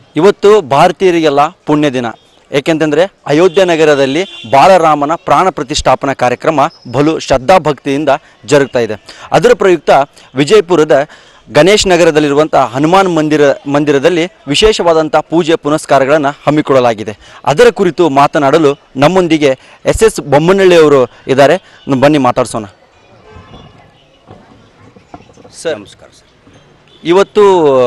ಇವತ್ತು ಭಾರತೀಯರಿಗೆಲ್ಲ ಪುಣ್ಯ ದಿನ ಏಕೆಂತಂದರೆ ಅಯೋಧ್ಯ ನಗರದಲ್ಲಿ ಬಾಲರಾಮನ ಪ್ರಾಣ ಪ್ರತಿಷ್ಠಾಪನಾ ಕಾರ್ಯಕ್ರಮ ಬಲು ಶ್ರದ್ಧಾಭಕ್ತಿಯಿಂದ ಜರುಗ್ತಾ ಇದೆ ಅದರ ಪ್ರಯುಕ್ತ ವಿಜಯಪುರದ ಗಣೇಶ್ ನಗರದಲ್ಲಿರುವಂಥ ಹನುಮಾನ್ ಮಂದಿರ ಮಂದಿರದಲ್ಲಿ ವಿಶೇಷವಾದಂಥ ಪೂಜೆ ಪುನಸ್ಕಾರಗಳನ್ನು ಹಮ್ಮಿಕೊಳ್ಳಲಾಗಿದೆ ಅದರ ಕುರಿತು ಮಾತನಾಡಲು ನಮ್ಮೊಂದಿಗೆ ಎಸ್ ಎಸ್ ಬೊಮ್ಮನಹಳ್ಳಿ ಅವರು ಇದ್ದಾರೆ ಬನ್ನಿ ಮಾತಾಡ್ಸೋಣ ಸರ್ ನಮಸ್ಕಾರ ಸರ್ ಇವತ್ತು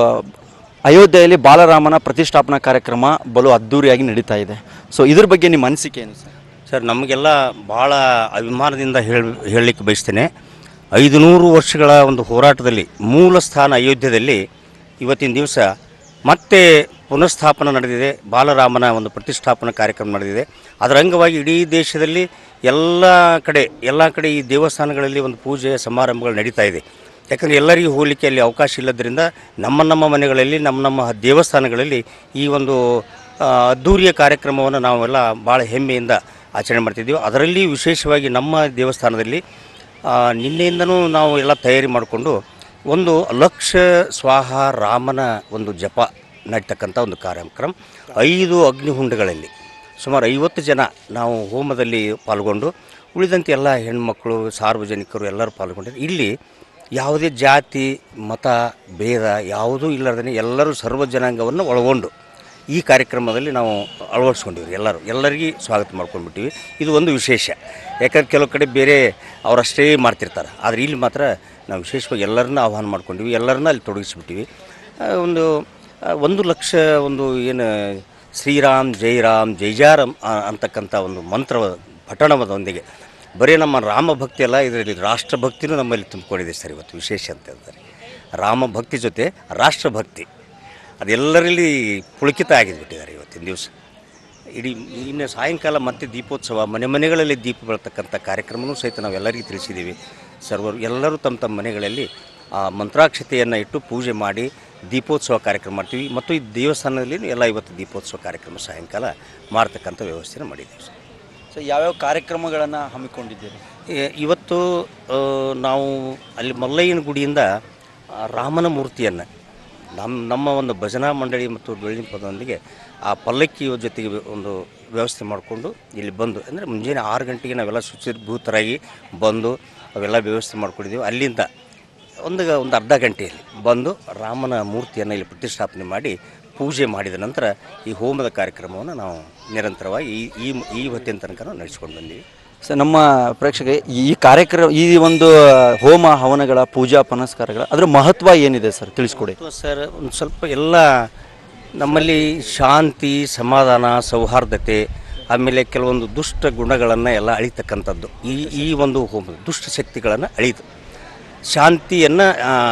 ಅಯೋಧ್ಯೆಯಲ್ಲಿ ಬಾಲರಾಮನ ಪ್ರತಿಷ್ಠಾಪನಾ ಕಾರ್ಯಕ್ರಮ ಬಲು ಅದ್ಧೂರಿಯಾಗಿ ನಡೀತಾ ಇದೆ ಸೊ ಇದ್ರ ಬಗ್ಗೆ ನಿಮ್ಮ ಅನಿಸಿಕೆ ಏನು ಸರ್ ಸರ್ ನಮಗೆಲ್ಲ ಭಾಳ ಅಭಿಮಾನದಿಂದ ಹೇಳ ಹೇಳಲಿಕ್ಕೆ ಬಯಸ್ತೇನೆ ಐದು ನೂರು ವರ್ಷಗಳ ಒಂದು ಹೋರಾಟದಲ್ಲಿ ಮೂಲ ಸ್ಥಾನ ಅಯೋಧ್ಯದಲ್ಲಿ ಇವತ್ತಿನ ದಿವಸ ಮತ್ತೆ ಪುನಃಸ್ಥಾಪನೆ ನಡೆದಿದೆ ಬಾಲರಾಮನ ಒಂದು ಪ್ರತಿಷ್ಠಾಪನಾ ಕಾರ್ಯಕ್ರಮ ನಡೆದಿದೆ ಅದರ ಅಂಗವಾಗಿ ಇಡೀ ದೇಶದಲ್ಲಿ ಎಲ್ಲ ಕಡೆ ಎಲ್ಲ ಕಡೆ ಈ ದೇವಸ್ಥಾನಗಳಲ್ಲಿ ಒಂದು ಪೂಜೆ ಸಮಾರಂಭಗಳು ನಡೀತಾ ಇದೆ ಯಾಕಂದರೆ ಎಲ್ಲರಿಗೂ ಹೋಗಲಿಕ್ಕೆ ಅಲ್ಲಿ ಅವಕಾಶ ಇಲ್ಲದ್ರಿಂದ ನಮ್ಮ ನಮ್ಮ ಮನೆಗಳಲ್ಲಿ ನಮ್ಮ ನಮ್ಮ ದೇವಸ್ಥಾನಗಳಲ್ಲಿ ಈ ಒಂದು ಆ, ಅದ್ಧೂರಿಯ ಕಾರ್ಯಕ್ರಮವನ್ನು ನಾವೆಲ್ಲ ಭಾಳ ಹೆಮ್ಮೆಯಿಂದ ಆಚರಣೆ ಮಾಡ್ತಿದ್ದೀವಿ ಅದರಲ್ಲಿ ವಿಶೇಷವಾಗಿ ನಮ್ಮ ದೇವಸ್ಥಾನದಲ್ಲಿ ಆ, ನಿನ್ನೆಯಿಂದನೂ ನಾವು ಎಲ್ಲ ತಯಾರಿ ಮಾಡಿಕೊಂಡು ಒಂದು ಲಕ್ಷ ಸ್ವಾಹ ರಾಮನ ಒಂದು ಜಪ ನಡೀತಕ್ಕಂಥ ಒಂದು ಕಾರ್ಯಕ್ರಮ ಐದು ಅಗ್ನಿಹುಂಡಗಳಲ್ಲಿ ಸುಮಾರು ಐವತ್ತು ಜನ ನಾವು ಹೋಮದಲ್ಲಿ ಪಾಲ್ಗೊಂಡು ಉಳಿದಂತೆ ಎಲ್ಲ ಹೆಣ್ಮಕ್ಳು ಸಾರ್ವಜನಿಕರು ಎಲ್ಲರೂ ಪಾಲ್ಗೊಂಡಿದ್ದಾರೆ ಇಲ್ಲಿ ಯಾವುದೇ ಜಾತಿ ಮತ ಭೇದ ಯಾವುದೂ ಇಲ್ಲದೇ ಎಲ್ಲರೂ ಸರ್ವ ಜನಾಂಗವನ್ನು ಒಳಗೊಂಡು ಈ ಕಾರ್ಯಕ್ರಮದಲ್ಲಿ ನಾವು ಅಳವಡಿಸ್ಕೊಂಡಿವ್ರಿ ಎಲ್ಲರೂ ಎಲ್ಲರಿಗೂ ಸ್ವಾಗತ ಮಾಡ್ಕೊಂಡ್ಬಿಟ್ಟಿವಿ ಇದು ಒಂದು ವಿಶೇಷ ಯಾಕಂದ್ರೆ ಕೆಲವು ಕಡೆ ಬೇರೆ ಅವರಷ್ಟೇ ಮಾಡ್ತಿರ್ತಾರೆ ಆದರೆ ಇಲ್ಲಿ ಮಾತ್ರ ನಾವು ವಿಶೇಷವಾಗಿ ಎಲ್ಲರನ್ನ ಆಹ್ವಾನ ಮಾಡ್ಕೊಂಡಿವಿ ಎಲ್ಲರನ್ನ ಅಲ್ಲಿ ತೊಡಗಿಸ್ಬಿಟ್ಟಿವಿ ಆ, ಒಂದು ಆ, ಒಂದು ಲಕ್ಷ ಒಂದು ಏನು ಶ್ರೀರಾಮ್ ಜೈ ರಾಮ್ ಜೈಜಾರಾಮ್ ಆ- ಅಂತಕ್ಕಂಥ ಒಂದು ಮಂತ್ರ ಪಠಣದೊಂದಿಗೆ ಬರೀ ನಮ್ಮ ರಾಮ ಭಕ್ತಿ ಅಲ್ಲ ಇದರಲ್ಲಿ ರಾಷ್ಟ್ರಭಕ್ತಿನೂ ನಮ್ಮಲ್ಲಿ ತುಂಬಿಕೊಂಡಿದೆ ಸರ್ ಇವತ್ತು ವಿಶೇಷ ಅಂತ ಹೇಳ್ತಾರೆ ರಾಮ ಭಕ್ತಿ ಜೊತೆ ರಾಷ್ಟ್ರಭಕ್ತಿ ಅದೆಲ್ಲರಲ್ಲಿ ಪುಳಕಿತ ಆಗಿದ್ಬಿಟ್ಟಿದ್ದಾರೆ ಇವತ್ತಿನ ದಿವಸ ಇಡೀ ಇನ್ನು ಸಾಯಂಕಾಲ ಮತ್ತೆ ದೀಪೋತ್ಸವ ಮನೆ ಮನೆಗಳಲ್ಲಿ ದೀಪ ಬೆಳತಕ್ಕಂಥ ಕಾರ್ಯಕ್ರಮವೂ ಸಹಿತ ನಾವೆಲ್ಲರಿಗೂ ತಿಳಿಸಿದ್ದೀವಿ ಸರ್ವರು ಎಲ್ಲರೂ ತಮ್ಮ ತಮ್ಮ ಮನೆಗಳಲ್ಲಿ ಆ ಮಂತ್ರಾಕ್ಷತೆಯನ್ನು ಇಟ್ಟು ಪೂಜೆ ಮಾಡಿ ದೀಪೋತ್ಸವ ಕಾರ್ಯಕ್ರಮ ಮಾಡ್ತೀವಿ ಮತ್ತು ಈ ದೇವಸ್ಥಾನದಲ್ಲಿ ಎಲ್ಲ ಇವತ್ತು ದೀಪೋತ್ಸವ ಕಾರ್ಯಕ್ರಮ ಸಾಯಂಕಾಲ ಮಾಡ್ತಕ್ಕಂಥ ವ್ಯವಸ್ಥೆನ ಮಾಡಿದ್ದೀವಿ ಸರ್ ಸೊ ಯಾವ್ಯಾವ ಕಾರ್ಯಕ್ರಮಗಳನ್ನು ಹಮ್ಮಿಕೊಂಡಿದ್ದೀರಿ ಎ- ಇವತ್ತು ಆ, ನಾವು ಅಲ್ಲಿ ಮಲ್ಲಯ್ಯನ ಗುಡಿಯಿಂದ ಆ, ರಾಮನ ಮೂರ್ತಿಯನ್ನು ನಮ್ಮ ನಮ್ಮ ಒಂದು ಭಜನಾ ಮಂಡಳಿ ಮತ್ತು ಬೆಳ್ಳಿನ ಪದದೊಂದಿಗೆ ಆ ಪಲ್ಲಕ್ಕಿ ಜೊತೆಗೆ ಒಂದು ವ್ಯವಸ್ಥೆ ಮಾಡಿಕೊಂಡು ಇಲ್ಲಿ ಬಂದು ಅಂದರೆ ಮುಂಜಾನೆ ಆರು ಗಂಟೆಗೆ ನಾವೆಲ್ಲ ಶುಚಿರ್ಭೂತರಾಗಿ ಬಂದು ಅವೆಲ್ಲ ವ್ಯವಸ್ಥೆ ಮಾಡ್ಕೊಂಡಿದ್ದೀವಿ ಅಲ್ಲಿಂದ ಒಂದು ಒಂದು ಅರ್ಧ ಗಂಟೆಯಲ್ಲಿ ಬಂದು ರಾಮನ ಮೂರ್ತಿಯನ್ನು ಇಲ್ಲಿ ಪ್ರತಿಷ್ಠಾಪನೆ ಮಾಡಿ ಪೂಜೆ ಮಾಡಿದ ನಂತರ ಈ ಹೋಮದ ಕಾರ್ಯಕ್ರಮವನ್ನು ನಾವು ನಿರಂತರವಾಗಿ ಈ ಈ ಈ ಹೊತ್ತಿನ ತನಕ ನಾವು ನಡೆಸ್ಕೊಂಡು ಬಂದೀವಿ ಸೊ ನಮ್ಮ ಪ್ರೇಕ್ಷಕರಿಗೆ ಈ ಕಾರ್ಯಕ್ರಮ ಈ ಒಂದು ಹೋಮ ಹವನಗಳ ಪೂಜಾ ಪುನಸ್ಕಾರಗಳ ಅದರ ಮಹತ್ವ ಏನಿದೆ ಸರ್ ತಿಳಿಸ್ಕೊಡಿ ಅಥವಾ ಸರ್ ಒಂದು ಸ್ವಲ್ಪ ಎಲ್ಲ ನಮ್ಮಲ್ಲಿ ಶಾಂತಿ ಸಮಾಧಾನ ಸೌಹಾರ್ದತೆ ಆಮೇಲೆ ಕೆಲವೊಂದು ದುಷ್ಟ ಗುಣಗಳನ್ನು ಎಲ್ಲ ಅಳಿತಕ್ಕಂಥದ್ದು ಈ ಈ ಒಂದು ಹೋಮ ದುಷ್ಟ ಶಕ್ತಿಗಳನ್ನು ಅಳಿತು ಶಾಂತಿಯನ್ನು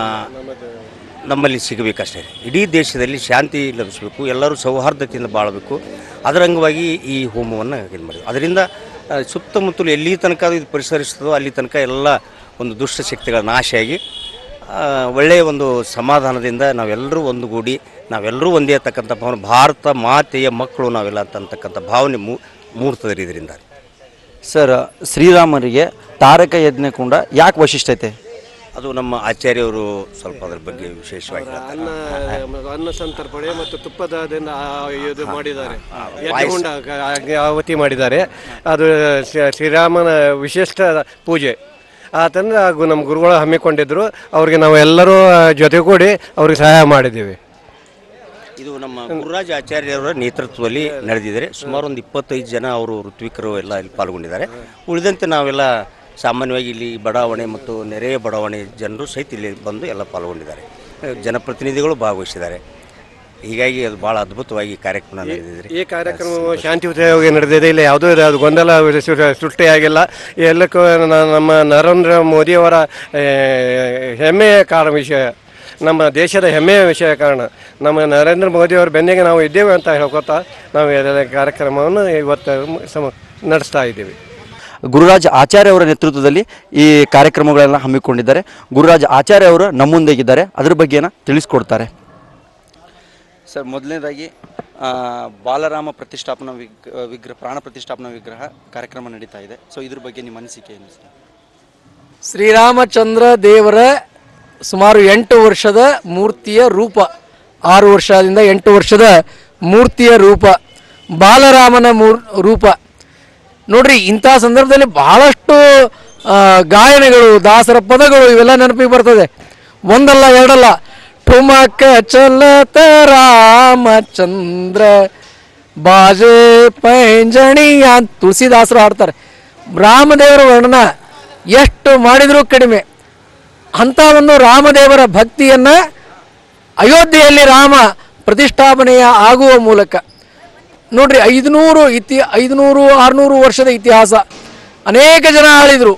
ನಮ್ಮಲ್ಲಿ ಸಿಗಬೇಕಷ್ಟೇ ಇಡೀ ದೇಶದಲ್ಲಿ ಶಾಂತಿ ಲಭಿಸಬೇಕು ಎಲ್ಲರೂ ಸೌಹಾರ್ದತೆಯಿಂದ ಬಾಳಬೇಕು ಅದರ ಅಂಗವಾಗಿ ಈ ಹೋಮವನ್ನು ಇದು ಮಾಡಿದ್ವಿ ಅದರಿಂದ ಆ, ಸುತ್ತಮುತ್ತಲು ಎಲ್ಲಿ ತನಕ ಅದು ಇದು ಪರಿಸರಿಸ್ತದೋ ಅಲ್ಲಿ ತನಕ ಎಲ್ಲ ಒಂದು ದುಷ್ಟ ಶಕ್ತಿಗಳ ನಾಶಾಗಿ ಆ, ಒಳ್ಳೆಯ ಒಂದು ಸಮಾಧಾನದಿಂದ ನಾವೆಲ್ಲರೂ ಒಂದುಗೂಡಿ ನಾವೆಲ್ಲರೂ ಒಂದೇ ಅಂತಕ್ಕಂಥ ಭಾವನೆ ಭಾರತ ಮಾತೆಯ ಮಕ್ಕಳು ನಾವೆಲ್ಲ ಅಂತಕ್ಕಂಥ ಭಾವನೆ ಮೂ ಮೂಡ್ತದೆ ಇದರಿಂದ ಸರ್ ಶ್ರೀರಾಮರಿಗೆ ತಾರಕ ಯಜ್ಞ ಕುಂಡ ಯಾಕೆ ವೈಶಿಷ್ಟ್ಯತೆ ಅದು ನಮ್ಮ ಆಚಾರ್ಯವರು ಸ್ವಲ್ಪ ಅದ್ರ ಬಗ್ಗೆ ವಿಶೇಷವಾಗಿ ಹೇಳ್ತಾರೆ. ಅನ್ನ ಅನ್ನ ಸಂತರ್ಪಣೆ ಮತ್ತು ತುಪ್ಪದಿಂದ ಆ- ಇದು ಮಾಡಿದ್ದಾರೆ ಯಜ್ಞಗುಂಡ ಆವತಿ ಮಾಡಿದ್ದಾರೆ ಅದು ಶ್ರೀ- ಶ್ರೀರಾಮನ ವಿಶಿಷ್ಟ ಪೂಜೆ ಆತಂದ್ರೆ ಹಾಗೂ ನಮ್ಮ ಗುರುಗಳು ಹಮ್ಮಿಕೊಂಡಿದ್ರು ಅವ್ರಿಗೆ ನಾವು ಎಲ್ಲರೂ ಜೊತೆಗೂಡಿ ಅವ್ರಿಗೆ ಸಹಾಯ ಮಾಡಿದ್ದೀವಿ ಇದು ನಮ್ಮ ಗುರುರಾಜ ಆಚಾರ್ಯರ ನೇತೃತ್ವದಲ್ಲಿ ನಡೆದಿದ್ದಾರೆ ಸುಮಾರು ಒಂದು ಇಪ್ಪತ್ತೈದು ಜನ ಅವರು ಋತ್ವಿಕರು ಎಲ್ಲ ಇಲ್ಲಿ ಪಾಲ್ಗೊಂಡಿದ್ದಾರೆ ಉಳಿದಂತೆ ನಾವೆಲ್ಲ ಸಾಮಾನ್ಯವಾಗಿ ಇಲ್ಲಿ ಬಡಾವಣೆ ಮತ್ತು ನೆರೆಯ ಬಡಾವಣೆ ಜನರು ಸಹಿತ ಇಲ್ಲಿ ಬಂದು ಎಲ್ಲ ಪಾಲ್ಗೊಂಡಿದ್ದಾರೆ ಜನಪ್ರತಿನಿಧಿಗಳು ಭಾಗವಹಿಸಿದ್ದಾರೆ ಹೀಗಾಗಿ ಅದು ಭಾಳ ಅದ್ಭುತವಾಗಿ ಕಾರ್ಯಕ್ರಮ ನಡೆದಿದೆ ಈ ಕಾರ್ಯಕ್ರಮ ಶಾಂತಿಯುತವಾಗಿ ನಡೆದಿದೆ ಇಲ್ಲಿ ಯಾವುದೂ ಅದು ಗೊಂದಲ ಸೃ- ಸೃಷ್ಟಿಯಾಗಿಲ್ಲ ಎಲ್ಲಕ್ಕೂ ನ- ನಮ್ಮ ನರೇಂದ್ರ ಮೋದಿಯವರ ಆ, ಹೆಮ್ಮೆಯ ಕಾರಣ ವಿಷಯ ನಮ್ಮ ದೇಶದ ಹೆಮ್ಮೆಯ ವಿಷಯ ಕಾರಣ ನಮ್ಮ ನರೇಂದ್ರ ಮೋದಿಯವರ ಬೆನ್ನಿಗೆ ನಾವು ಇದ್ದೇವೆ ಅಂತ ಹೇಳ್ಕೊತಾ ನಾವು ಎಲ್ಲ ಕಾರ್ಯಕ್ರಮವನ್ನು ಇವತ್ತು ಸಮ ನಡೆಸ್ತಾ ಇದ್ದೀವಿ ಗುರುರಾಜ್ ಆಚಾರ್ಯ ಅವರ ನೇತೃತ್ವದಲ್ಲಿ ಈ ಕಾರ್ಯಕ್ರಮಗಳೆಲ್ಲ ಹಮ್ಮಿಕೊಂಡಿದ್ದಾರೆ ಗುರುರಾಜ್ ಆಚಾರ್ಯ ಅವರು ನಮ್ಮೊಂದಿಗಿದ್ದಾರೆ ಅದ್ರ ಬಗ್ಗೆನ ತಿಳಿಸ್ಕೊಡ್ತಾರೆ ಸರ್ ಮೊದಲನೇದಾಗಿ ಬಾಲರಾಮ ಪ್ರತಿಷ್ಠಾಪನಾ ವಿಗ್ರಹ ವಿಗ್ರಹ ಪ್ರಾಣ ಪ್ರತಿಷ್ಠಾಪನಾ ವಿಗ್ರಹ ಕಾರ್ಯಕ್ರಮ ನಡೀತಾ ಇದೆ ಸೊ ಇದ್ರ ಬಗ್ಗೆ ನಿಮ್ಮ ಅನಿಸಿಕೆ ಏನು ಸರ್ ಶ್ರೀರಾಮಚಂದ್ರ ದೇವರ ಸುಮಾರು ಎಂಟು ವರ್ಷದ ಮೂರ್ತಿಯ ರೂಪ ಆರು ವರ್ಷದಿಂದ ಎಂಟು ವರ್ಷದ ಮೂರ್ತಿಯ ರೂಪ ಬಾಲರಾಮನ ಮೂರ್ ರೂಪ ನೋಡ್ರಿ ಇಂಥ ಸಂದರ್ಭದಲ್ಲಿ ಬಹಳಷ್ಟು ಆ, ಗಾಯನಗಳು ದಾಸರ ಪದಗಳು ಇವೆಲ್ಲ ನೆನಪಿಗೆ ಬರ್ತದೆ ಒಂದಲ್ಲ ಎರಡಲ್ಲ ಠುಮಕ ಚಲತ ರಾಮಚಂದ್ರ ಬಾಜೆ ಪೈಂಜಣಿಯ ಅಂತ ತುಳಸಿದಾಸರು ಹಾಡ್ತಾರೆ ರಾಮದೇವರ ವರ್ಣನ ಎಷ್ಟು ಮಾಡಿದರೂ ಕಡಿಮೆ ಅಂಥ ಒಂದು ರಾಮದೇವರ ಭಕ್ತಿಯನ್ನು ಅಯೋಧ್ಯೆಯಲ್ಲಿ ರಾಮ ಪ್ರತಿಷ್ಠಾಪನೆಯ ಆಗುವ ಮೂಲಕ ನೋಡ್ರಿ ಐದುನೂರು ಇತಿ ಐದುನೂರು ಆರುನೂರು ವರ್ಷದ ಇತಿಹಾಸ ಅನೇಕ ಜನ ಆಳಿದರು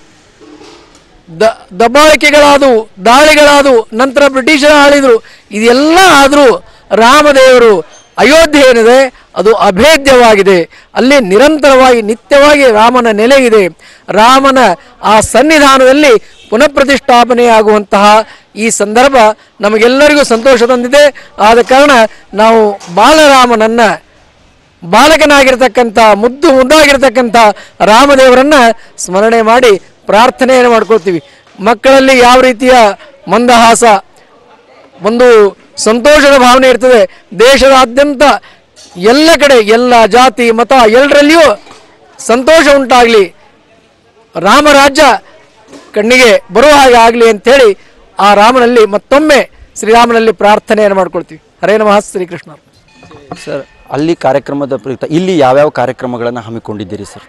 ದ ದಬ್ಬಾಳಿಕೆಗಳಾದವು ದಾಳಿಗಳಾದವು ನಂತರ ಬ್ರಿಟಿಷರ ಆಳಿದರು ಇದೆಲ್ಲ ಆದರೂ ರಾಮದೇವರು ಅಯೋಧ್ಯೆ ಏನಿದೆ ಅದು ಅಭೇದ್ಯವಾಗಿದೆ ಅಲ್ಲಿ ನಿರಂತರವಾಗಿ ನಿತ್ಯವಾಗಿ ರಾಮನ ನೆಲೆ ಇದೆ ರಾಮನ ಆ ಸನ್ನಿಧಾನದಲ್ಲಿ ಪುನಃ ಪ್ರತಿಷ್ಠಾಪನೆಯಾಗುವಂತಹ ಈ ಸಂದರ್ಭ ನಮಗೆಲ್ಲರಿಗೂ ಸಂತೋಷ ತಂದಿದೆ ಆದ ಕಾರಣ ನಾವು ಬಾಲರಾಮನನ್ನು ಬಾಲಕನಾಗಿರ್ತಕ್ಕಂಥ ಮುದ್ದು ಮುದ್ದಾಗಿರ್ತಕ್ಕಂಥ ರಾಮದೇವರನ್ನ ಸ್ಮರಣೆ ಮಾಡಿ ಪ್ರಾರ್ಥನೆಯನ್ನು ಮಾಡ್ಕೊಳ್ತೀವಿ ಮಕ್ಕಳಲ್ಲಿ ಯಾವ ರೀತಿಯ ಮಂದಹಾಸ ಒಂದು ಸಂತೋಷದ ಭಾವನೆ ಇರ್ತದೆ ದೇಶದಾದ್ಯಂತ ಎಲ್ಲ ಕಡೆ ಎಲ್ಲ ಜಾತಿ ಮತ ಎಲ್ಲರಲ್ಲಿಯೂ ಸಂತೋಷ ಉಂಟಾಗಲಿ ರಾಮರಾಜ್ಯ ಕಣ್ಣಿಗೆ ಬರುವ ಹಾಗೆ ಆಗಲಿ ಅಂಥೇಳಿ ಆ ರಾಮನಲ್ಲಿ ಮತ್ತೊಮ್ಮೆ ಶ್ರೀರಾಮನಲ್ಲಿ ಪ್ರಾರ್ಥನೆಯನ್ನು ಮಾಡ್ಕೊಳ್ತೀವಿ ಹರೇ ನಮಃ ಶ್ರೀಕೃಷ್ಣ ಸರ್ ಅಲ್ಲಿ ಕಾರ್ಯಕ್ರಮದ ಪ್ರಯುಕ್ತ ಇಲ್ಲಿ ಯಾವ್ಯಾವ ಕಾರ್ಯಕ್ರಮಗಳನ್ನು ಹಮ್ಮಿಕೊಂಡಿದ್ದೀರಿ ಸರ್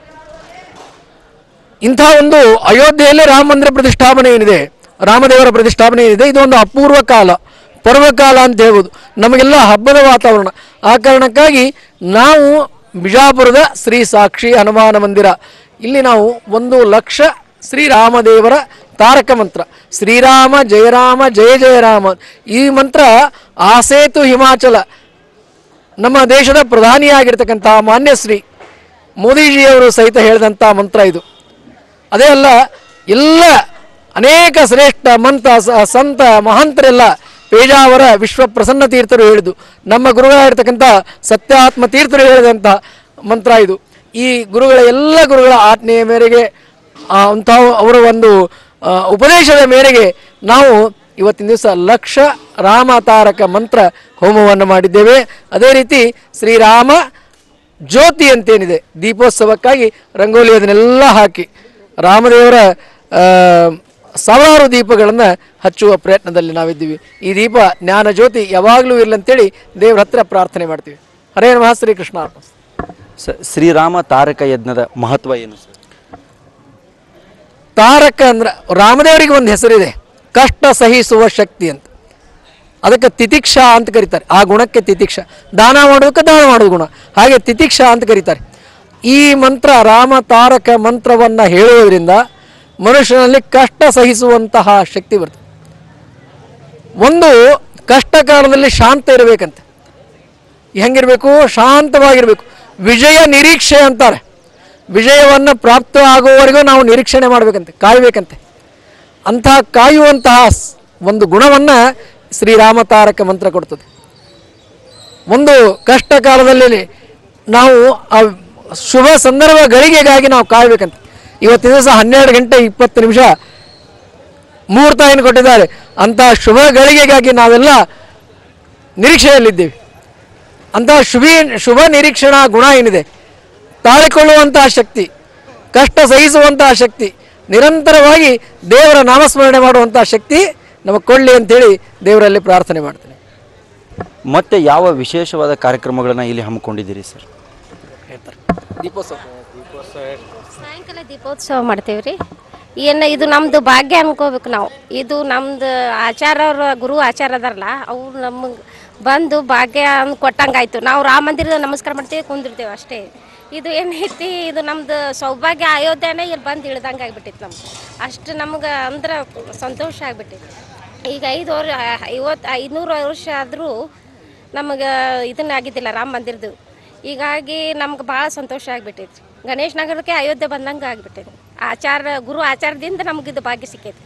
ಇಂಥ ಒಂದು ಅಯೋಧ್ಯೆಯಲ್ಲಿ ರಾಮ ಮಂದಿರ ಪ್ರತಿಷ್ಠಾಪನೆ ಏನಿದೆ ರಾಮದೇವರ ಪ್ರತಿಷ್ಠಾಪನೆ ಏನಿದೆ ಇದು ಒಂದು ಅಪೂರ್ವ ಕಾಲ ಪರ್ವಕಾಲ ಅಂತ ಹೇಳ್ಬೋದು ನಮಗೆಲ್ಲ ಹಬ್ಬದ ವಾತಾವರಣ ಆ ಕಾರಣಕ್ಕಾಗಿ ನಾವು ಬಿಜಾಪುರದ ಶ್ರೀ ಸಾಕ್ಷಿ ಹನುಮಾನ ಮಂದಿರ ಇಲ್ಲಿ ನಾವು ಒಂದು ಲಕ್ಷ ಶ್ರೀರಾಮದೇವರ ತಾರಕ ಮಂತ್ರ ಶ್ರೀರಾಮ ಜಯರಾಮ ಜಯ ಜಯರಾಮ ಈ ಮಂತ್ರ ಆಸೇತು ಹಿಮಾಚಲ ನಮ್ಮ ದೇಶದ ಪ್ರಧಾನಿಯಾಗಿರ್ತಕ್ಕಂಥ ಮಾನ್ಯಶ್ರೀ ಮೋದಿಜಿಯವರು ಸಹಿತ ಹೇಳಿದಂಥ ಮಂತ್ರ ಇದು ಅದೇ ಅಲ್ಲ ಎಲ್ಲ ಅನೇಕ ಶ್ರೇಷ್ಠ ಮಂತ ಸ- ಸಂತ ಮಹಾಂತರೆಲ್ಲ ಪೇಜಾವರ ವಿಶ್ವ ಪ್ರಸನ್ನ ತೀರ್ಥರು ಹೇಳಿದ್ದು ನಮ್ಮ ಗುರುಗಳಾಗಿರ್ತಕ್ಕಂಥ ಸತ್ಯಾತ್ಮ ತೀರ್ಥರು ಹೇಳಿದಂಥ ಮಂತ್ರ ಇದು ಈ ಗುರುಗಳ ಎಲ್ಲ ಗುರುಗಳ ಆಜ್ಞೆಯ ಮೇರೆಗೆ ಆ, ಅಂಥ ಅವರ ಒಂದು ಆ, ಉಪದೇಶದ ಮೇರೆಗೆ ನಾವು ಇವತ್ತಿನ ದಿವಸ ಲಕ್ಷ ರಾಮ ತಾರಕ ಮಂತ್ರ ಹೋಮವನ್ನು ಮಾಡಿದ್ದೇವೆ ಅದೇ ರೀತಿ ಶ್ರೀರಾಮ ಜ್ಯೋತಿ ಅಂತೇನಿದೆ ದೀಪೋತ್ಸವಕ್ಕಾಗಿ ರಂಗೋಲಿ ಅದನ್ನೆಲ್ಲ ಹಾಕಿ ರಾಮದೇವರ ಆ, ಸಾವಿರಾರು ದೀಪಗಳನ್ನು ಹಚ್ಚುವ ಪ್ರಯತ್ನದಲ್ಲಿ ನಾವಿದ್ದೀವಿ ಈ ದೀಪ ಜ್ಞಾನ ಜ್ಯೋತಿ ಯಾವಾಗಲೂ ಇರಲಂತೇಳಿ ದೇವರ ಹತ್ರ ಪ್ರಾರ್ಥನೆ ಮಾಡ್ತೀವಿ ಹರೇ ನಮಃ ಶ್ರೀಕೃಷ್ಣ ಅರ್ಪಣ ಸ- ಶ್ರೀರಾಮ ತಾರಕ ಯಜ್ಞದ ಮಹತ್ವ ಏನು ಸರ್ ತಾರಕ ಅಂದ್ರೆ ರಾಮದೇವರಿಗೆ ಒಂದು ಹೆಸರಿದೆ ಕಷ್ಟ ಸಹಿಸುವ ಶಕ್ತಿ ಅಂತ ಅದಕ್ಕೆ ತಿತಿಕ್ಷಾ ಅಂತ ಕರೀತಾರೆ ಆ ಗುಣಕ್ಕೆ ತಿತಿಕ್ಷಾ ದಾನ ಮಾಡೋದಕ್ಕೆ ದಾನ ಮಾಡೋದು ಗುಣ ಹಾಗೆ ತಿತಿಕ್ಷಾ ಅಂತ ಕರೀತಾರೆ ಈ ಮಂತ್ರ ರಾಮ ತಾರಕ ಮಂತ್ರವನ್ನು ಹೇಳುವುದರಿಂದ ಮನುಷ್ಯನಲ್ಲಿ ಕಷ್ಟ ಸಹಿಸುವಂತಹ ಶಕ್ತಿ ಬರ್ತದೆ ಒಂದು ಕಷ್ಟ ಕಾಲದಲ್ಲಿ ಶಾಂತ ಇರಬೇಕಂತೆ ಹೆಂಗಿರಬೇಕು ಶಾಂತವಾಗಿರಬೇಕು ವಿಜಯ ನಿರೀಕ್ಷೆ ಅಂತಾರೆ ವಿಜಯವನ್ನು ಪ್ರಾಪ್ತ ಆಗುವವರೆಗೂ ನಾವು ನಿರೀಕ್ಷಣೆ ಮಾಡಬೇಕಂತೆ ಕಾಯಬೇಕಂತೆ ಅಂತಹ ಕಾಯುವಂತಹ ಸ್- ಒಂದು ಗುಣವನ್ನು ಶ್ರೀರಾಮ ತಾರಕ ಮಂತ್ರ ಕೊಡ್ತದೆ ಒಂದು ಕಷ್ಟ ಕಾಲದಲ್ಲಿ ನಾವು ಆ ಶುಭ ಸಂದರ್ಭ ಗಳಿಗೆಗಾಗಿ ನಾವು ಕಾಯಬೇಕಂತೆ ಇವತ್ತಿನ ದಿವಸ ಹನ್ನೆರಡು ಗಂಟೆ ಇಪ್ಪತ್ತು ನಿಮಿಷ ಮುಹೂರ್ತ ಏನು ಕೊಟ್ಟಿದ್ದಾರೆ ಅಂತಹ ಶುಭ ಗಳಿಗೆಗಾಗಿ ನಾವೆಲ್ಲ ನಿರೀಕ್ಷೆಯಲ್ಲಿದ್ದೇವೆ ಅಂತಹ ಶುಭಿ ಶುಭ ನಿರೀಕ್ಷಣಾ ಗುಣ ಏನಿದೆ ತಾಳಿಕೊಳ್ಳುವಂತಹ ಶಕ್ತಿ ಕಷ್ಟ ಸಹಿಸುವಂತಹ ಶಕ್ತಿ ನಿರಂತರವಾಗಿ ದೇವರ ನಾಮಸ್ಮರಣೆ ಮಾಡುವಂತಹ ಶಕ್ತಿ ನಮಗೆ ಕೊಡಲಿ ಅಂತೇಳಿ ದೇವರಲ್ಲಿ ಪ್ರಾರ್ಥನೆ ಮಾಡ್ತೇನೆ ಮತ್ತೆ ಯಾವ ವಿಶೇಷವಾದ ಕಾರ್ಯಕ್ರಮಗಳನ್ನು ಇಲ್ಲಿ ಹಮ್ಮಿಕೊಂಡಿದ್ದೀರಿ ಸರ್ ದೀಪೋತ್ಸವ ಸಾಯಂಕಾಲ ದೀಪೋತ್ಸವ ಮಾಡ್ತೇವೆ ರೀ ಏನು ಇದು ನಮ್ಮದು ಭಾಗ್ಯ ಅನ್ಕೋಬೇಕು ನಾವು ಇದು ನಮ್ದು ಆಚಾರ ಅವ್ರ ಗುರು ಆಚಾರ ಅದಾರಲ್ಲ ಅವ್ರು ನಮಗೆ ಬಂದು ಭಾಗ್ಯ ಅಂದ್ ಕೊಟ್ಟಂಗಾಯ್ತು ನಾವು ರಾಮ ಮಂದಿರದ ನಮಸ್ಕಾರ ಮಾಡ್ತೀವಿ ಕುಂದಿರ್ತೇವೆ ಅಷ್ಟೇ ಇದು ಏನೈತಿ ಇದು ನಮ್ದು ಸೌಭಾಗ್ಯ ಅಯೋಧ್ಯೆನೇ ಇಲ್ಲಿ ಬಂದು ಇಳ್ದಂಗೆ ಆಗ್ಬಿಟ್ಟಿತ್ತು ನಮ್ಗೆ ಅಷ್ಟು ನಮ್ಗೆ ಅಂದ್ರೆ ಸಂತೋಷ ಆಗ್ಬಿಟ್ಟಿತ್ತು ಈಗ ಐದು ವರ್ಷ ಐವತ್ತು ಐನೂರು ವರ್ಷ ಆದರೂ ನಮಗೆ ಇದನ್ನ ಆಗಿದ್ದಿಲ್ಲ ರಾಮ ಮಂದಿರದ್ದು ಹೀಗಾಗಿ ನಮ್ಗೆ ಭಾಳ ಸಂತೋಷ ಆಗ್ಬಿಟ್ಟೈತಿ ಗಣೇಶ್ ನಗರಕ್ಕೆ ಅಯೋಧ್ಯೆ ಬಂದಂಗೆ ಆಗ್ಬಿಟ್ಟೈತಿ ಆಚಾರ ಗುರು ಆಚಾರದಿಂದ ನಮ್ಗೆ ಇದು ಭಾಗ್ಯ ಸಿಕ್ಕೈತಿ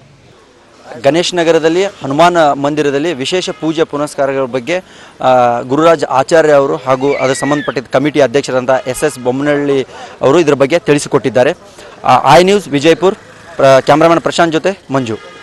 ಗಣೇಶ್ ನಗರದಲ್ಲಿ ಹನುಮಾನ ಮಂದಿರದಲ್ಲಿ ವಿಶೇಷ ಪೂಜೆ ಪುನಸ್ಕಾರಗಳ ಬಗ್ಗೆ ಆ, ಗುರುರಾಜ್ ಆಚಾರ್ಯ ಅವರು ಹಾಗೂ ಅದರ ಸಂಬಂಧಪಟ್ಟಿದ್ದ ಕಮಿಟಿ ಅಧ್ಯಕ್ಷರಾದಂಥ ಎಸ್ ಎಸ್ ಬೊಮ್ಮನಹಳ್ಳಿ ಅವರು ಇದರ ಬಗ್ಗೆ ತಿಳಿಸಿಕೊಟ್ಟಿದ್ದಾರೆ ಆ, ಐ ನ್ಯೂಸ್ ವಿಜಯಪುರ್ ಪ್ರ ಕ್ಯಾಮ್ರಾಮನ್ ಪ್ರಶಾಂತ್ ಜೊತೆ ಮಂಜು